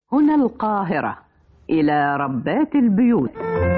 هنا القاهرة إلى ربات البيوت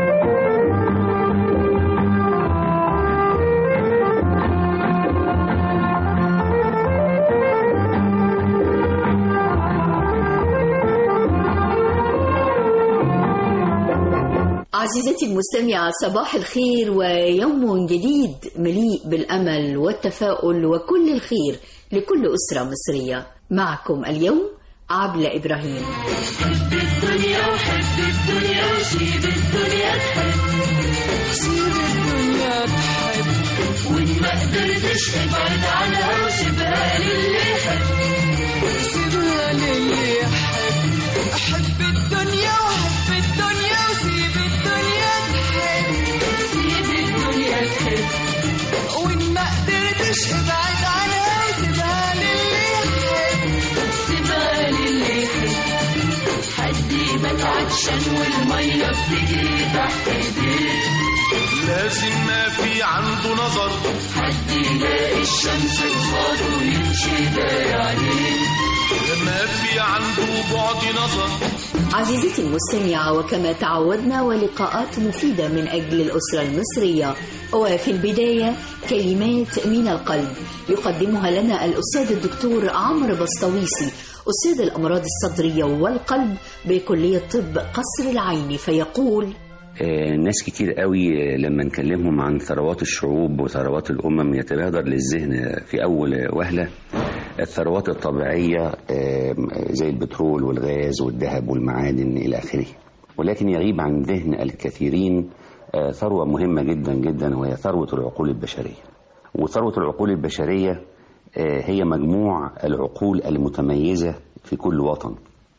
عزيزتي المستمعة صباح الخير ويوم جديد مليء بالأمل والتفاؤل وكل الخير لكل أسرة مصرية معكم اليوم عبلة إبراهيم حب الدنيا وحب الدنيا وسيب الدنيا تحب سيب الدنيا تحب وإن ما قدرتش ابعد عنها وسيبها للي يحب سيبها للي يحب أحب الدنيا وحب الدنيا وسيب الدنيا تحب سيب الدنيا تحب وإن ما قدرتش ابعد عنها وسيبها للي يحب سيبها للي يحب حد يبات عطشان والمية بتجري تحت ايديه لازم ما في عنده نظر حد يلاقي الشمس قصاده ويمشي داير عليه ما في عنده بعد نظر عزيزتي المستمعة وكما تعودنا ولقاءات مفيدة من أجل الأسرة المصرية وفي البداية كلمات من القلب يقدمها لنا الأستاذ الدكتور عمرو بسطويسي أستاذ الأمراض الصدرية والقلب بكلية طب قصر العيني فيقول آه، ناس كتير قوي آه، لما نكلمهم عن ثروات الشعوب وثروات الأمم يتبادر للذهن في أول وهلة الثروات الطبيعية آه، زي البترول والغاز والذهب والمعادن إلى آخره ولكن يغيب عن ذهن الكثيرين آه، ثروة مهمة جدا جدا وهي ثروة العقول البشرية وثروة العقول البشرية آه، هي مجموع العقول المتميزة في كل وطن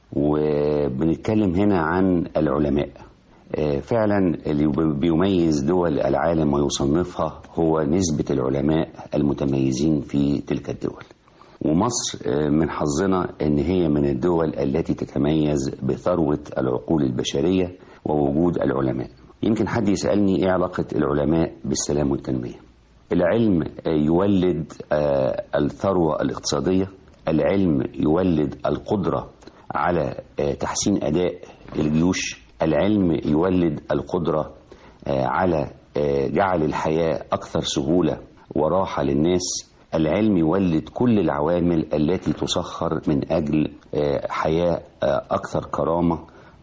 وبنتكلم هنا عن العلماء آه، فعلا اللي بيميز دول العالم ويصنفها هو نسبة العلماء المتميزين في تلك الدول ومصر آه، من حظنا ان هي من الدول التي تتميز بثروة العقول البشرية ووجود العلماء يمكن حد يسألني ايه علاقة العلماء بالسلام والتنمية العلم آه، يولد آه، الثروة الاقتصادية العلم يولد القدرة على آه، تحسين أداء الجيوش العلم يولد القدرة آه، على آه، جعل الحياة أكثر سهولة وراحة للناس العلم يولد كل العوامل التي تسخر من أجل آه، حياة آه، أكثر كرامة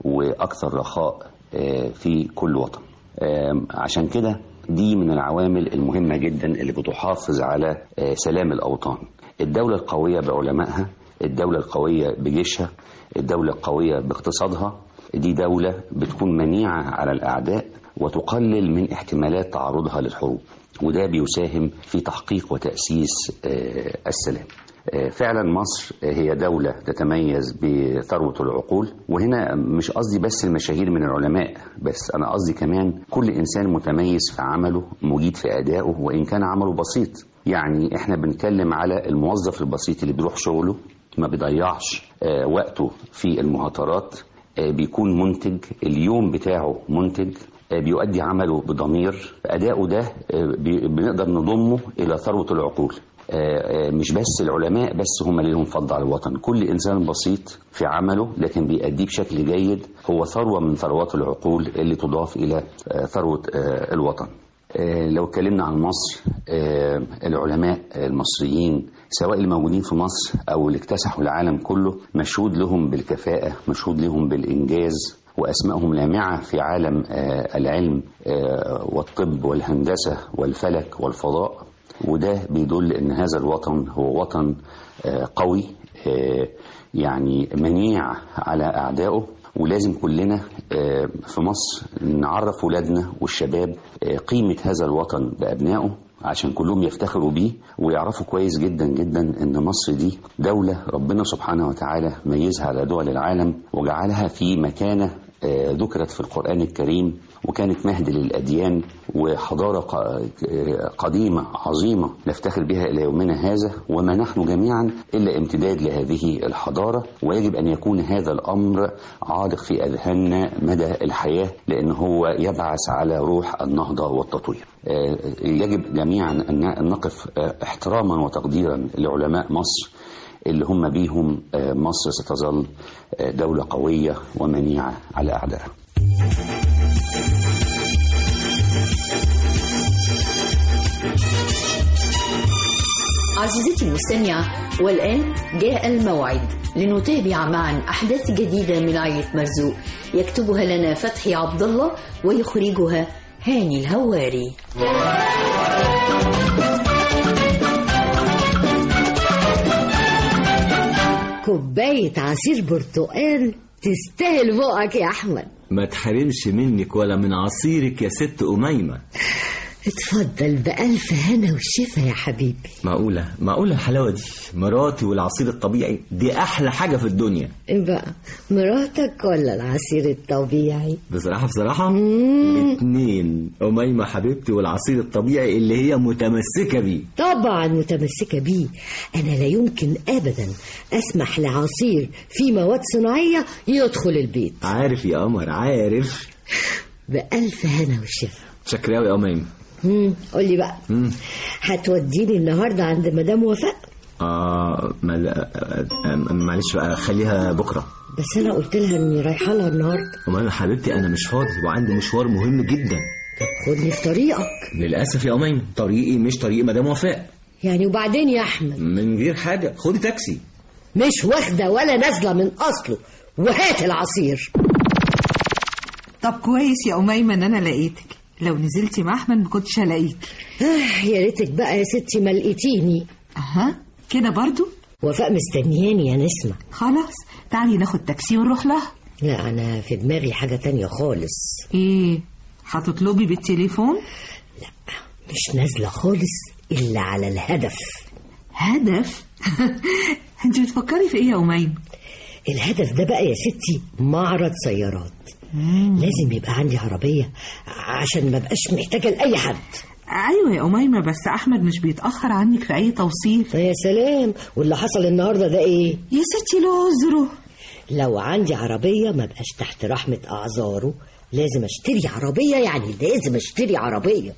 وأكثر رخاء آه، في كل وطن آم، عشان كده دي من العوامل المهمة جدا اللي بتحافظ على آه، سلام الأوطان الدولة القوية بعلمائها الدولة القوية بجيشها الدولة القوية باقتصادها دي دولة بتكون منيعة على الأعداء وتقلل من احتمالات تعرضها للحروب وده بيساهم في تحقيق وتأسيس آه، السلام آه، فعلا مصر هي دولة تتميز بثروة العقول وهنا مش قصدي بس المشاهير من العلماء بس أنا قصدي كمان كل إنسان متميز في عمله مجيد في أدائه وإن كان عمله بسيط يعني إحنا بنتكلم على الموظف البسيط اللي بيروح شغله ما بيضيعش آه، وقته في المهاترات آه، بيكون منتج اليوم بتاعه منتج آه، بيؤدي عمله بضمير أداؤه ده آه، بي- بنقدر نضمه إلى ثروة العقول آه، آه، مش بس العلماء بس هم اللي لهم فضل على الوطن كل إنسان بسيط في عمله لكن بيأديه بشكل جيد هو ثروة من ثروات العقول اللي تضاف إلى آه، ثروة آه، الوطن آه، لو اتكلمنا عن مصر آه، العلماء المصريين سواء الموجودين في مصر أو اللي اكتسحوا العالم كله مشهود لهم بالكفاءة مشهود لهم بالإنجاز وأسمائهم لامعة في عالم آه، العلم آه، والطب والهندسة والفلك والفضاء وده بيدل ان هذا الوطن هو وطن آه، قوي آه، يعني منيع على اعدائه ولازم كلنا آه، في مصر نعرف ولادنا والشباب آه، قيمة هذا الوطن بأبنائه عشان كلهم يفتخروا بيه ويعرفوا كويس جدا جدا ان مصر دي دولة ربنا سبحانه وتعالى ميزها على دول العالم وجعلها في مكانة آه، ذكرت في القرآن الكريم وكانت مهد للأديان وحضارة ق- آه، قديمة عظيمة نفتخر بها إلى يومنا هذا وما نحن جميعا إلا امتداد لهذه الحضارة ويجب أن يكون هذا الأمر عالق في أذهاننا مدى الحياة لأن هو يبعث على روح النهضة والتطوير آه، يجب جميعا أن نقف آه، احتراما وتقديرا لعلماء مصر اللي هم بيهم آه، مصر ستظل آه، دولة قوية ومنيعة على أعدائها عزيزتي المستمعة والآن جاء الموعد لنتابع معا أحداث جديدة من عائلة مرزوق يكتبها لنا فتحي عبد الله ويخرجها هاني الهواري كوباية عصير برتقال تستاهل بقك يا أحمد ما تحرمش منك ولا من عصيرك يا ست أميمة اتفضل بألف هنا وشفا يا حبيبي معقولة معقولة الحلاوة دي مراتي والعصير الطبيعي دي أحلى حاجة في الدنيا ايه بقى مراتك ولا العصير الطبيعي بصراحة بصراحة الاتنين أميمة حبيبتي والعصير الطبيعي اللي هي متمسكة بيه طبعا متمسكة بيه أنا لا يمكن أبدا أسمح لعصير فيه مواد صناعية يدخل البيت عارف يا قمر عارف بألف هنا وشفا شكراوي يا أميمة مم، قولي بقى مم. هتوديني النهاردة عند مدام وفاء آه ما آه، آه، معلش بقى خليها بكرة بس أنا قلت لها إني رايحة لها النهاردة أميمة حبيبتي أنا مش فاضي وعندي مشوار مهم جدا خدني في طريقك للأسف يا أميمة طريقي مش طريق مدام وفاء يعني وبعدين يا أحمد من غير حاجة خدي تاكسي مش واخدة ولا نازلة من أصله وهات العصير طب كويس يا أميمة إن أنا لقيتك لو نزلتي مع أحمد ما كنتش هلاقيك آه يا ريتك بقى يا ستي ما لقيتيني أها كده برضو وفاء مستنياني يا نسمة خلاص تعالي ناخد تاكسي ونروح لها لا أنا في دماغي حاجة تانية خالص إيه هتطلبي بالتليفون مش نازلة خالص إلا على الهدف هدف انت بتفكري في ايه يا أميمة الهدف ده بقى يا ستي معرض سيارات لازم يبقى عندي عربية عشان ما بقاش محتاجة لأي حد ايوه يا أميمة بس أحمد مش بيتأخر عنك في أي توصيل يا سلام واللي حصل النهاردة ده إيه يا ستي له عذره لو عندي عربية ما بقاش تحت رحمة أعذاره لازم اشتري عربية يعني لازم اشتري عربية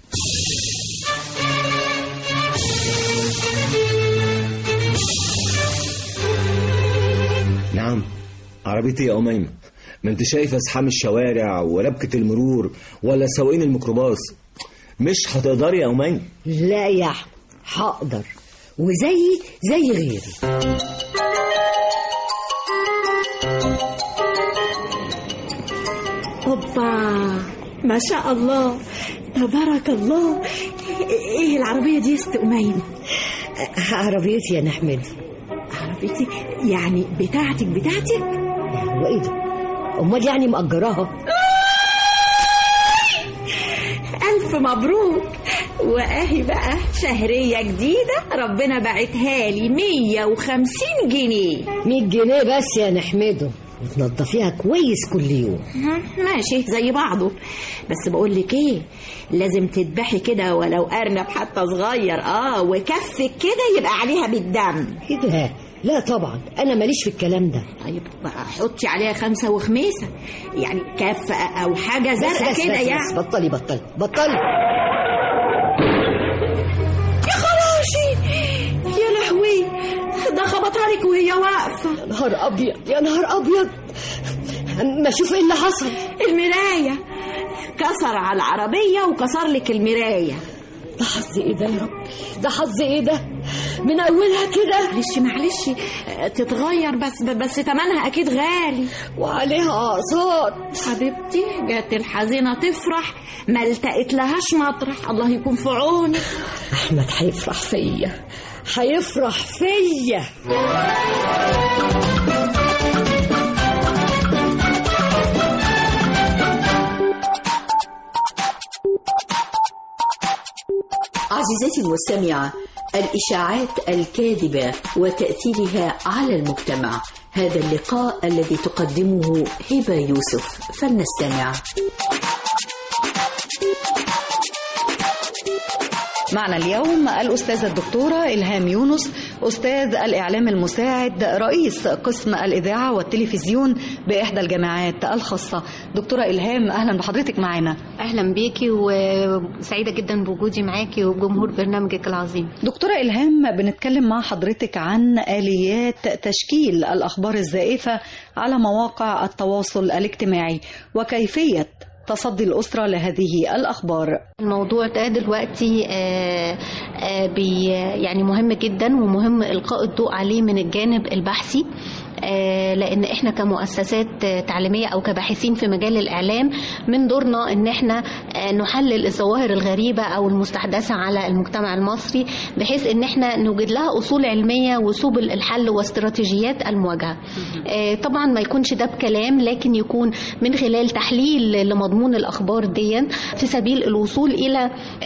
نعم عربيتي يا أميمة ما انت شايفة زحام الشوارع وربكة المرور ولا سواقين الميكروباص مش هتقدري يا أميمة لا يا أحمد هقدر وزي زي غيري اوبا ما شاء الله تبارك الله ايه العربية دي يا ست أميمة عربيتي يا نحمد عربيتي يعني بتاعتك بتاعتك وايه ده امال يعني مأجراها ألف مبروك وأهي بقى شهرية جديدة ربنا بعتها لي 150 جنيه 100 جنيه بس يا نحمده وتنضفيها كويس كل يوم ماشي زي بعضه بس بقول لك ايه لازم تذبحي كده ولو ارنب حتى صغير اه وكفك كده يبقى عليها بالدم ايه ده لا طبعا انا ماليش في الكلام ده طيب بقى حطي عليها خمسة وخميسة يعني كف او حاجة بس زرقاء بس كده بس, بس يعني بطلي بطلي بطلي يا خراشي يا لهوي ده خبطها لك وهي واقفة يا نهار ابيض يا نهار ابيض ما اشوف ايه اللي حصل المراية كسر على العربية وكسر لك المراية ده حظ ايه ده يا رب ده حظ ايه ده من اولها كده معلش معلش آه، تتغير بس بس تمنها اكيد غالي وعليها اقساط حبيبتي جات الحزينة تفرح ما التقت لهاش مطرح الله يكون في عونك احمد هيفرح فيا هيفرح فيا عزيزتي المستمعة الإشاعات الكاذبة وتأثيرها على المجتمع هذا اللقاء الذي تقدمه هبة يوسف فلنستمع معنا اليوم الأستاذة الدكتورة إلهام يونس أستاذ الإعلام المساعد رئيس قسم الإذاعة والتلفزيون بإحدى الجامعات الخاصة دكتورة إلهام أهلا بحضرتك معنا اهلا بيكي وسعيده جدا بوجودي معاكي وبجمهور برنامجك العظيم دكتورة إلهام بنتكلم مع حضرتك عن آليات تشكيل الأخبار الزائفة على مواقع التواصل الاجتماعي وكيفية تصدي الأسرة لهذه الأخبار الموضوع ده دلوقتي آه، آه، بي يعني مهم جدا ومهم إلقاء الضوء عليه من الجانب البحثي آه، لان احنا كمؤسسات آه، تعليميه او كباحثين في مجال الاعلام من دورنا ان احنا آه، نحلل الظواهر الغريبه او المستحدثه على المجتمع المصري بحيث ان احنا نوجد لها اصول علميه وسبل الحل واستراتيجيات المواجهه آه، طبعا ما يكونش ده بكلام لكن يكون من خلال تحليل لمضمون الاخبار دي في سبيل الوصول الى آه،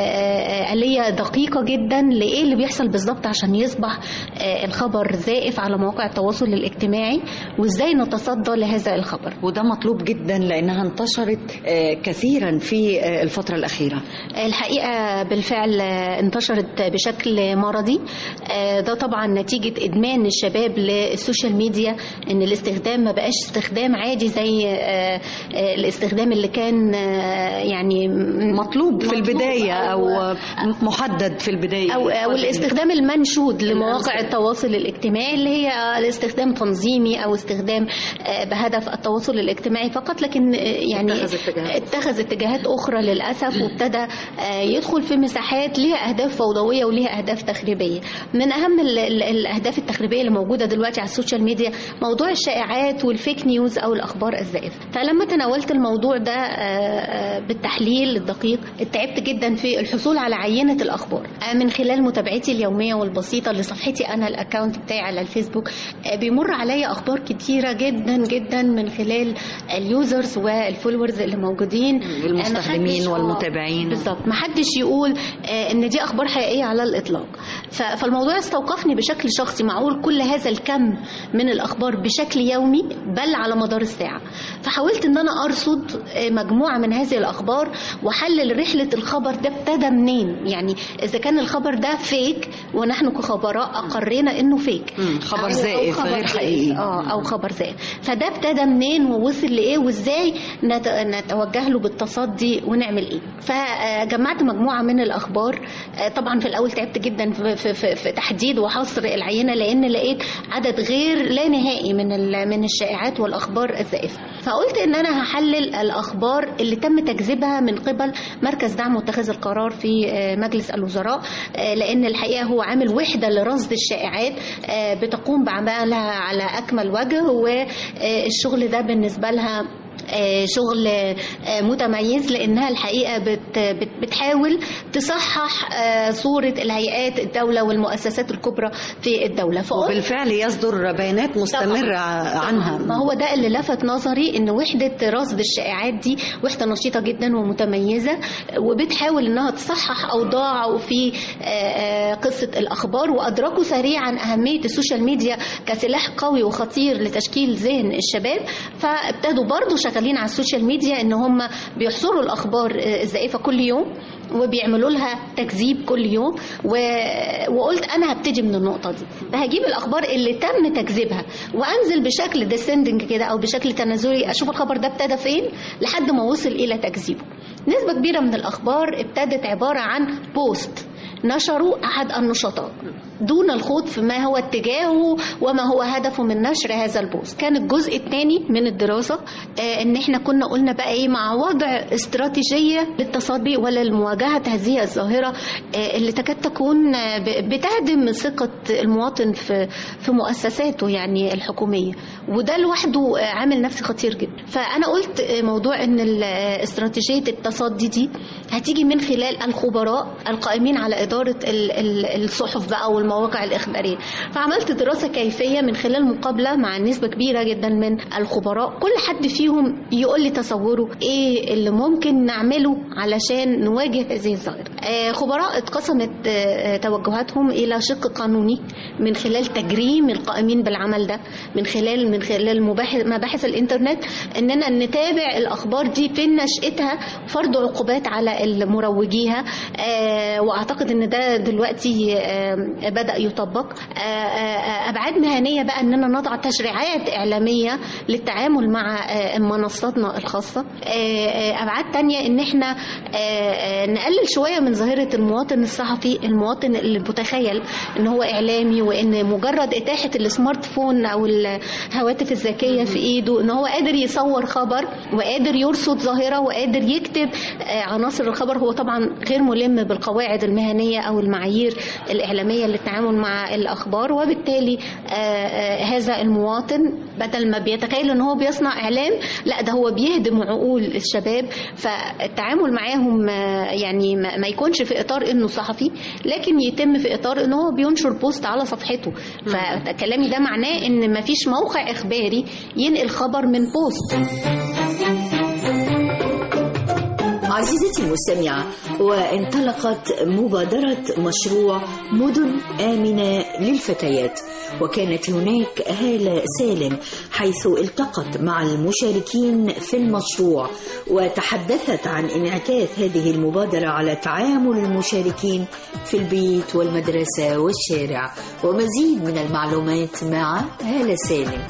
آه، آلية دقيقة جدا لإيه اللي بيحصل بالظبط عشان يصبح آه، الخبر زائف على مواقع التواصل الاجتماعي وإزاي نتصدى لهذا الخبر وده مطلوب جدا لأنها انتشرت آه، كثيرا في آه، الفترة الأخيرة الحقيقة بالفعل آه، انتشرت بشكل مرضي آه، ده طبعا نتيجة إدمان الشباب للسوشيال ميديا إن الاستخدام ما بقاش استخدام عادي زي آه، آه، الاستخدام اللي كان آه، يعني مطلوب في البداية أو أو محدد في البداية أو, أو الاستخدام المنشود لمواقع التواصل الاجتماعي اللي هي الاستخدام تنظيمي أو استخدام آه، بهدف التواصل الاجتماعي فقط لكن آه، يعني اتخذ اتجاهات. اتخذ اتجاهات أخرى للأسف وابتدى آه، يدخل في مساحات ليها أهداف فوضوية وليها أهداف تخريبية من أهم ال- ال- الأهداف التخريبية اللي موجودة دلوقتي على السوشيال ميديا موضوع الشائعات والفيك نيوز أو الأخبار الزائفة فلما تناولت الموضوع ده آه، آه، بالتحليل الدقيق تعبت جدا في الحصول على عينة الأخبار آه، من خلال متابعتي اليومية والبسيطة لصفحتي أنا الأكاونت بتاعي على الفيسبوك آه، بيمر عليا أخبار كتيرة جدا جدا من خلال اليوزرز والفولورز اللي موجودين آه، المستخدمين محدش- آه، والمتابعين. بالظبط محدش يقول آه، ان دي اخبار حقيقيه على الاطلاق ف- فالموضوع استوقفني بشكل شخصي معقول كل هذا الكم من الاخبار بشكل يومي بل على مدار الساعه فحاولت ان انا ارصد آه، مجموعه من هذه الاخبار واحلل رحله الخبر ده ابتدى منين يعني اذا كان الخبر ده فيك ونحن كخبراء اقرينا انه فيك مم، خبر أو- أو زائف خبر غير زائف. حقيقي. اه او خبر زائف فده ابتدى منين ووصل لايه وازاي نت- نتوجه له بالتصدي ونعمل ايه فجمعت مجموعه من الاخبار آه، طبعا في الاول تعبت جدا في, في, في, في تحديد وحصر العينه لان لقيت عدد غير لا نهائي من ال- من الشائعات والاخبار الزائفه فقلت ان انا هحلل الاخبار اللي تم تكذيبها من قبل مركز دعم واتخاذ القرار في آه، مجلس الوزراء آه، لان الحقيقه هو عامل وحده لرصد الشائعات آه، بتقوم بعملها على اكمل وجه والشغل ده بالنسبه لها آه، شغل آه، متميز لانها الحقيقه بت بت- بتحاول تصحح آه، صوره الهيئات الدوله والمؤسسات الكبرى في الدوله فقلت وبالفعل يصدر بيانات مستمرة عنها ما هو ده اللي لفت نظري ان وحده رصد الشائعات دي وحده نشيطه جدا ومتميزه وبتحاول انها تصحح اوضاع في آه، آه، قصه الاخبار وادركوا سريعا اهميه السوشيال ميديا كسلاح قوي وخطير لتشكيل ذهن الشباب فابتدوا برضو شغالين على السوشيال ميديا ان هم بيحصروا الاخبار آه، الزائفه كل يوم وبيعملوا لها تكذيب كل يوم و... وقلت انا هبتدي من النقطه دي فهجيب الاخبار اللي تم تكذيبها وانزل بشكل ديسندنج كده او بشكل تنازلي اشوف الخبر ده ابتدى فين لحد ما وصل الى تكذيبه نسبه كبيره من الاخبار ابتدت عباره عن بوست نشروا احد النشطاء دون الخوض في ما هو اتجاهه وما هو هدفه من نشر هذا البوست كان الجزء الثاني من الدراسة آه، ان احنا كنا قلنا بقى ايه مع وضع استراتيجية للتصدي ولا لمواجهة هذه الظاهرة آه، اللي تكاد تكون آه، ب- بتهدم ثقة المواطن في في مؤسساته يعني الحكومية وده لوحده آه، عامل نفسي خطير جدا فانا قلت آه، موضوع ان ال- آه، استراتيجية التصدي دي هتيجي من خلال الخبراء القائمين على إدارة ال- ال- الصحف بقى والمواقع الإخبارية فعملت دراسة كيفية من خلال مقابلة مع نسبة كبيرة جدا من الخبراء كل حد فيهم يقول لي تصوره إيه اللي ممكن نعمله علشان نواجه هذه الظاهرة آه، خبراء اتقسمت آه، توجهاتهم إلى شق قانوني من خلال تجريم القائمين بالعمل ده من خلال من خلال مباحث مباحث الإنترنت إننا نتابع الأخبار دي فين نشأتها فرض عقوبات على المروجيها آه، واعتقد ان ان ده دلوقتي آه، بدا يطبق آه، آه، ابعاد مهنيه بقى اننا نضع تشريعات اعلاميه للتعامل مع آه، منصاتنا الخاصه آه، آه، ابعاد تانية ان احنا آه، آه، نقلل شويه من ظاهره المواطن الصحفي المواطن اللي متخيل ان هو اعلامي وان مجرد اتاحه السمارت فون او الهواتف الذكيه في ايده ان هو قادر يصور خبر وقادر يرصد ظاهره وقادر يكتب آه، عناصر الخبر هو طبعا غير ملم بالقواعد المهنيه او المعايير الاعلاميه للتعامل مع الاخبار وبالتالي آه، آه، هذا المواطن بدل ما بيتخيل ان هو بيصنع اعلام لا ده هو بيهدم عقول الشباب فالتعامل معاهم آه، يعني ما ما يكونش في اطار انه صحفي لكن يتم في اطار ان هو بينشر بوست على صفحته فكلامي ده معناه ان ما فيش موقع اخباري ينقل خبر من بوست عزيزتي المستمعة وانطلقت مبادرة مشروع مدن آمنة للفتيات وكانت هناك هالة سالم حيث التقت مع المشاركين في المشروع وتحدثت عن انعكاس هذه المبادرة على تعامل المشاركين في البيت والمدرسة والشارع ومزيد من المعلومات مع هالة سالم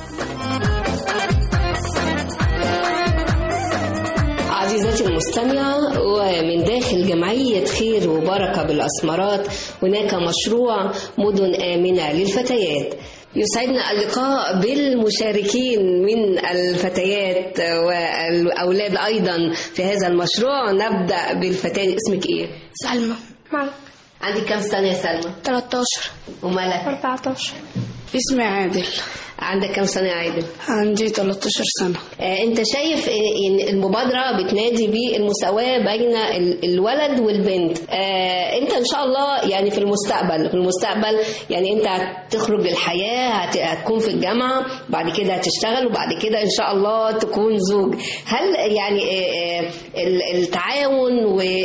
عزيزتي المستمعة ومن داخل جمعية خير وبركة بالأسمرات هناك مشروع مدن آمنة للفتيات يسعدنا اللقاء بالمشاركين من الفتيات والأولاد أيضا في هذا المشروع نبدأ بالفتاة اسمك إيه؟ سلمى معك عندك كم سنة يا سلمى؟ 13 ومالك؟ 14 اسمي عادل عندك كم سنة يا عادل؟ عندي 13 سنة آه، انت شايف ان المبادرة بتنادي بالمساواة بين ال- الولد والبنت آه، انت ان شاء الله يعني في المستقبل في المستقبل يعني انت هتخرج للحياة هت- هتكون في الجامعة بعد كده هتشتغل وبعد كده ان شاء الله تكون زوج هل يعني آه، آه، ال- التعاون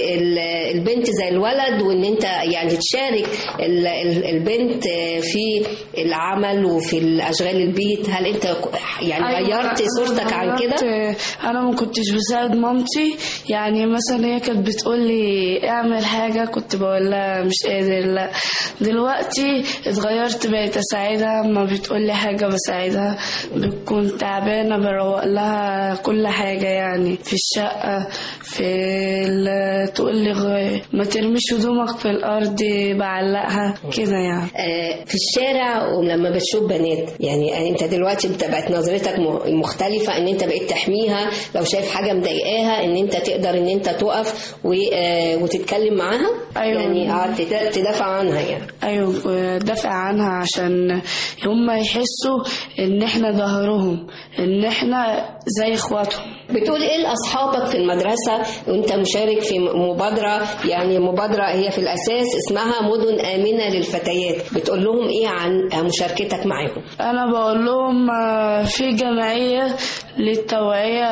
والبنت زي الولد وان انت يعني تشارك ال- ال- البنت آه، في العمل وفي الاشغال البيت هل انت يعني أيوة، غيرت أنا صورتك عن كده؟ غيرت- انا ما كنتش بساعد مامتي يعني مثلا هي كانت بتقول لي اعمل حاجه كنت بقول لها مش قادر لا دلوقتي اتغيرت بقيت اساعدها ما بتقول لي حاجه بساعدها بتكون تعبانه بروق لها كل حاجه يعني في الشقه في ال- تقول لي غ- ما ترميش هدومك في الارض بعلقها كده يعني آه، في الشارع ولما بتشوف بنات يعني انت دلوقتي بقت نظرتك م- مختلفة ان انت بقيت تحميها لو شايف حاجة مضايقاها ان انت تقدر ان انت تقف و- آه، وتتكلم معاها أيوة. يعني اه تد- تدافع عنها يعني ايوه دافع عنها عشان هم يحسوا ان احنا ظهرهم ان احنا زي اخواتهم بتقول ايه لاصحابك في المدرسة وانت مشارك في م- مبادرة يعني مبادرة هي في الاساس اسمها مدن آمنة للفتيات بتقول لهم ايه عن مشاركتك معاهم انا بقول لهم آه، في جمعيه للتوعيه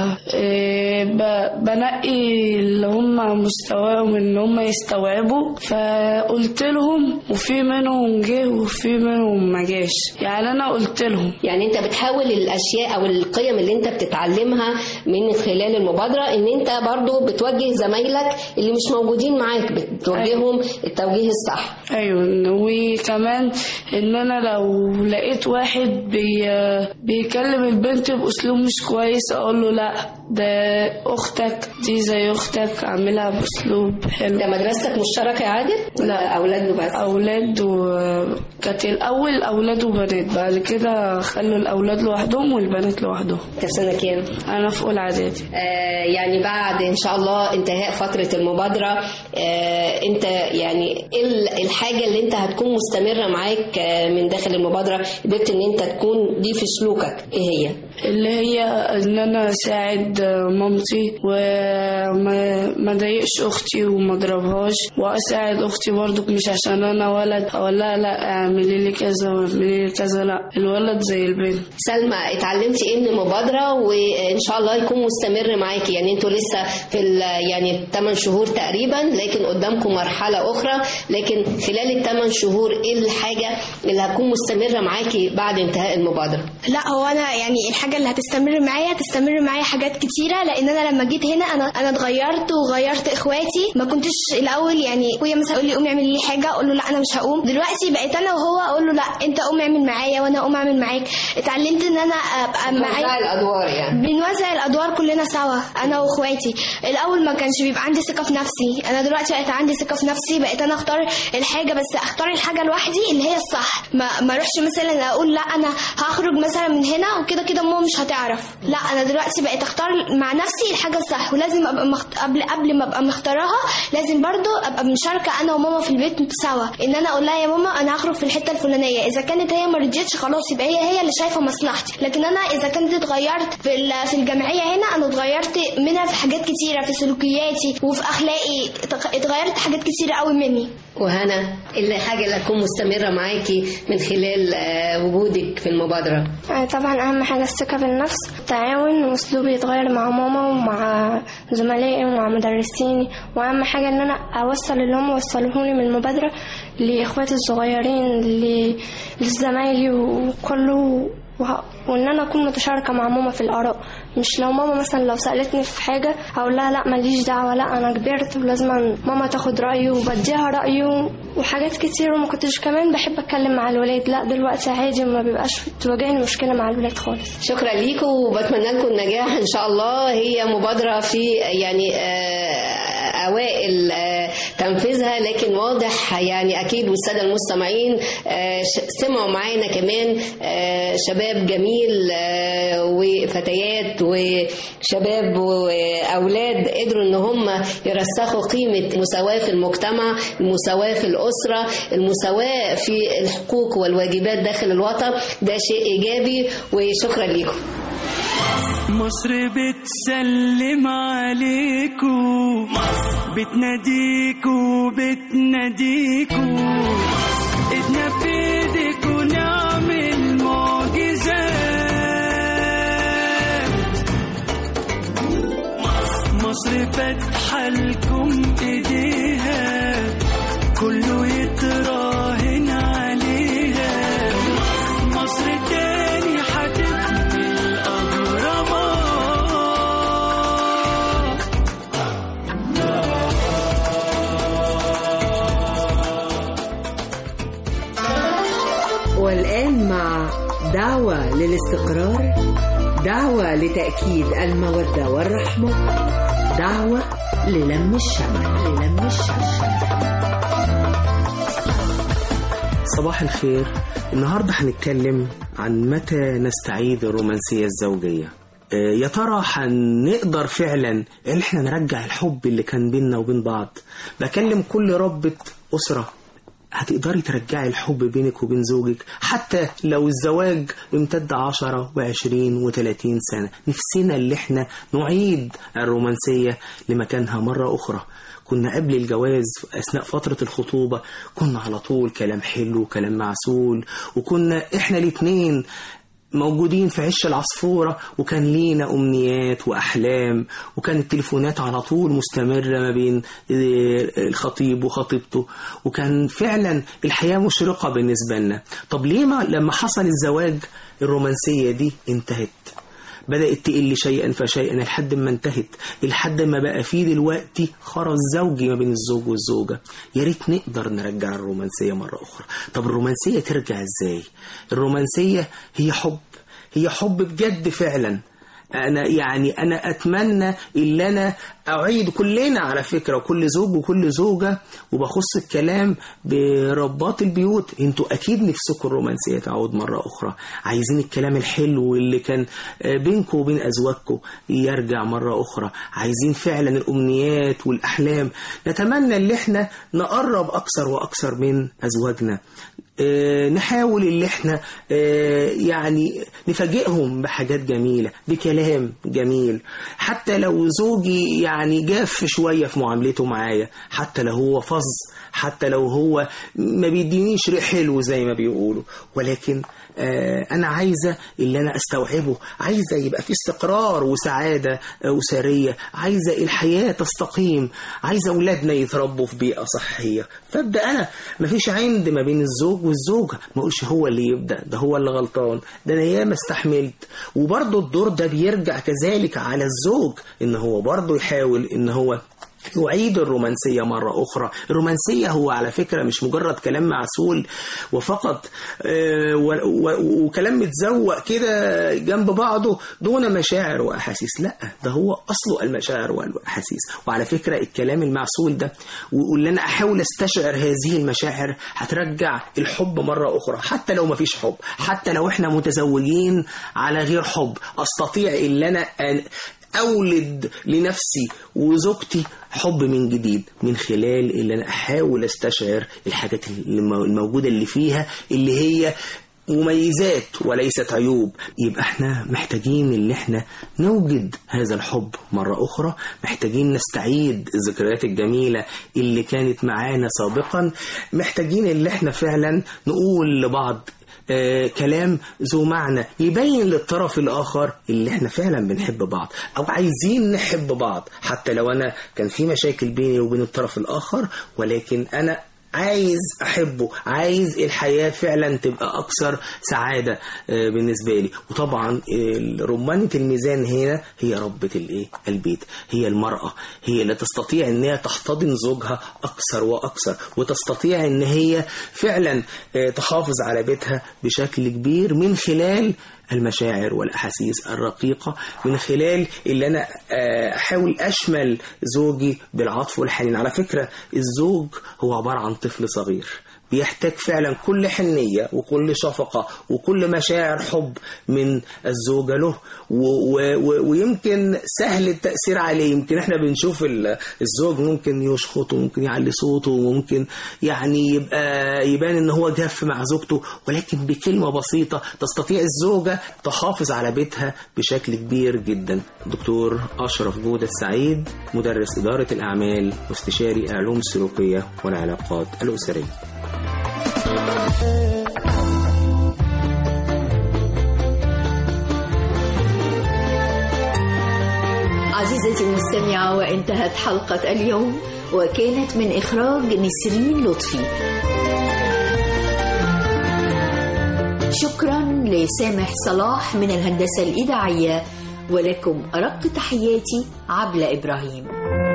آه، ب- بنقي اللي هم مستواهم ان هم يستوعبوا فقلت لهم وفي منهم جه وفي منهم ما جاش يعني انا قلت لهم يعني انت بتحاول الاشياء او القيم اللي انت بتتعلمها من خلال المبادره ان انت برضو بتوجه زمايلك اللي مش موجودين معاك بتوجههم التوجيه الصح ايوه وكمان ان انا لو لقيت واحد بي بيكلم البنت باسلوب مش كويس اقول له لا ده اختك دي زي اختك اعملها باسلوب حلو ده مدرستك مشتركه يا عادل لا اولاد وبس اولاد وكانت الاول اولاد وبنات بعد كده خلوا الاولاد لوحدهم والبنات لوحدهم انت في سنه كام انا في اولى اعدادي آه يعني بعد ان شاء الله انتهاء فتره المبادره آه انت يعني ايه ال- الحاجه اللي انت هتكون مستمره معاك آه من داخل المبادره قدرت ان انت تكون دي في سلوكك ايه هي اللي هي ان انا اساعد مامتي وما ما اضايقش اختي وما اضربهاش واساعد اختي برضو مش عشان انا ولد اقول لها لا اعملي لي كذا واعملي لي كذا لا الولد زي البنت سلمى اتعلمتي ايه من المبادره وان شاء الله يكون مستمر معاكي يعني انتوا لسه في ال- يعني 8 شهور تقريبا لكن قدامكم مرحله اخرى لكن خلال الثمان شهور ايه الحاجه اللي هتكون مستمره معاكي بعد انتهاء المبادره لا هو انا يعني الحاجه الحاجه اللي هتستمر معايا تستمر معايا حاجات كتيره لان انا لما جيت هنا انا انا اتغيرت وغيرت اخواتي ما كنتش الاول يعني اخويا مثلا يقول لي قومي اعملي لي حاجه اقول له لا انا مش هقوم دلوقتي بقيت انا وهو اقول له لا انت قوم اعمل معايا وانا اقوم اعمل معاك اتعلمت ان انا ابقى معاك بنوزع الأدوار يعني. بنوزع الادوار كلنا سوا انا واخواتي الاول ما كانش بيبقى عندي ثقه في نفسي انا دلوقتي بقيت عندي ثقه في نفسي بقيت انا اختار الحاجه بس اختار الحاجه لوحدي اللي هي الصح ما ما اروحش مثلا اقول لا انا هخرج مثلا من هنا وكده كده ماما مش هتعرف لا انا دلوقتي بقيت اختار مع نفسي الحاجه الصح ولازم ابقى مخت... قبل قبل ما ابقى مختارها لازم برضو ابقى مشاركه انا وماما في البيت سوا ان انا اقول لها يا ماما انا هخرج في الحته الفلانيه اذا كانت هي ما رضيتش خلاص يبقى هي هي اللي شايفه مصلحتي لكن انا اذا كنت اتغيرت في ال- في الجمعيه هنا انا اتغيرت منها في حاجات كتيره في سلوكياتي وفي اخلاقي اتغ- اتغيرت حاجات كتيره قوي مني وهنا اللي حاجة اللي هتكون مستمرة معاكي من خلال آه، وجودك في المبادرة آه، طبعا اهم حاجه الثقه بالنفس التعاون واسلوبي يتغير مع ماما ومع زملائي ومع مدرسيني واهم حاجه ان انا اوصل اللي هم وصلوهولي من المبادره لاخواتي الصغيرين ل- لزمايلي وكله وه- وان انا اكون متشاركه مع ماما في الاراء مش لو ماما مثلا لو سالتني في حاجه هقول لها لا ماليش دعوه لا انا كبرت ولازم ماما تاخد رايي وبديها رايي وحاجات كتير وما كنتش كمان بحب اتكلم مع الولاد لا دلوقتي عادي ما بيبقاش تواجهني مشكله مع الولاد خالص شكرا ليكم وبتمنى لكم النجاح ان شاء الله هي مبادره في يعني آه، اوائل آه، تنفيذها لكن واضح يعني اكيد والساده المستمعين آه، ش- سمعوا معانا كمان آه، شباب جميل آه، وفتيات وشباب واولاد قدروا ان هم يرسخوا قيمه المساواه في المجتمع المساواه في الاسره المساواه في الحقوق والواجبات داخل الوطن ده شيء ايجابي وشكرا لكم مصر بتسلم عليكو بتناديكو بتناديكو ايدنا في ايديكو نعمل معجزات مصر فاتحة لكم ايديها كله يتراهن عليها مصر تاني هتبني الأهرامات والآن مع دعوة للاستقرار دعوة لتأكيد المودة والرحمة دعوة للم الشمع للم الشمع صباح الخير النهاردة هنتكلم عن متى نستعيد الرومانسية الزوجية آه، يا ترى هنقدر فعلا ان احنا نرجع الحب اللي كان بيننا وبين بعض بكلم كل ربة أسرة هتقدري ترجعي الحب بينك وبين زوجك حتى لو الزواج امتد عشرة وعشرين وتلاتين سنة نفسنا اللي احنا نعيد الرومانسية لمكانها مرة أخرى كنا قبل الجواز أثناء فترة الخطوبة كنا على طول كلام حلو كلام معسول وكنا احنا الاتنين موجودين في عش العصفورة وكان لينا أمنيات وأحلام وكان التليفونات على طول مستمرة ما بين آه، الخطيب وخطيبته وكان فعلا الحياة مشرقة بالنسبة لنا طب ليه ما لما حصل الزواج الرومانسية دي انتهت بدأت تقل شيئا فشيئا لحد ما انتهت لحد ما بقى فيه دلوقتي خرز زوجي ما بين الزوج والزوجة يا ريت نقدر نرجع الرومانسية مرة أخرى طب الرومانسية ترجع ازاي الرومانسية هي حب هي حب بجد فعلا انا يعني انا اتمنى ان انا اعيد كلنا على فكره وكل زوج وكل زوجه وبخص الكلام برباط البيوت انتوا اكيد نفسكم الرومانسيه تعود مره اخرى عايزين الكلام الحلو اللي كان آه، بينكم وبين ازواجكم يرجع مره اخرى عايزين فعلا الامنيات والاحلام نتمنى ان احنا نقرب اكثر واكثر من ازواجنا آه، نحاول اللي احنا آه، يعني نفاجئهم بحاجات جميلة بكلام جميل حتى لو زوجي يعني جاف شوية في معاملته معايا حتى لو هو فظ حتى لو هو ما بيدينيش ريح حلو زي ما بيقولوا ولكن آه، أنا عايزة اللي أنا أستوعبه عايزة يبقى في استقرار وسعادة آه، أسرية عايزة الحياة تستقيم عايزة أولادنا يتربوا في بيئة صحية فابدأ أنا مفيش عند ما بين الزوج الزوج والزوجة ما اقولش هو اللي يبدأ ده هو اللي غلطان ده انا ياما استحملت وبرضه الدور ده بيرجع كذلك على الزوج ان هو برضه يحاول ان هو يعيد الرومانسية مرة أخرى الرومانسية هو على فكرة مش مجرد كلام معسول وفقط آه، و- و- وكلام متزوق كده جنب بعضه دون مشاعر وأحاسيس لا ده هو أصله المشاعر والأحاسيس وعلى فكرة الكلام المعسول ده واللي أنا أحاول أستشعر هذه المشاعر هترجع الحب مرة أخرى حتى لو مفيش حب حتى لو إحنا متزوجين على غير حب أستطيع إن أنا أن أولد لنفسي وزوجتي حب من جديد من خلال اللي أنا أحاول أستشعر الحاجات المو- الموجودة اللي فيها اللي هي مميزات وليست عيوب يبقى احنا محتاجين اللي احنا نوجد هذا الحب مرة أخرى محتاجين نستعيد الذكريات الجميلة اللي كانت معانا سابقا محتاجين اللي احنا فعلا نقول لبعض آه، كلام ذو معنى يبين للطرف الآخر اللي احنا فعلا بنحب بعض أو عايزين نحب بعض حتى لو أنا كان في مشاكل بيني وبين الطرف الآخر ولكن أنا عايز أحبه عايز الحياة فعلا تبقى أكثر سعادة آه، بالنسبة لي وطبعا آه، رمانة الميزان هنا هي ربة الإيه البيت هي المرأة هي اللي تستطيع ان هي تحتضن زوجها اكثر واكثر وتستطيع ان هي فعلا آه، تحافظ على بيتها بشكل كبير من خلال المشاعر والاحاسيس الرقيقه من خلال اللي انا آه، احاول اشمل زوجي بالعطف والحنين على فكره الزوج هو عباره عن طفل صغير بيحتاج فعلا كل حنية وكل شفقة وكل مشاعر حب من الزوجة له و و و ويمكن سهل التأثير عليه يمكن احنا بنشوف ال- الزوج ممكن يشخط وممكن يعلي صوته وممكن يعني يبقى يبان ان هو جاف مع زوجته ولكن بكلمة بسيطة تستطيع الزوجة تحافظ على بيتها بشكل كبير جدا دكتور أشرف جودة السعيد مدرس إدارة الأعمال واستشاري العلوم السلوكية والعلاقات الأسرية عزيزتي المستمعة وانتهت حلقة اليوم وكانت من إخراج نسرين لطفي شكرا لسامح صلاح من الهندسة الإذاعية ولكم أرق تحياتي عبلة إبراهيم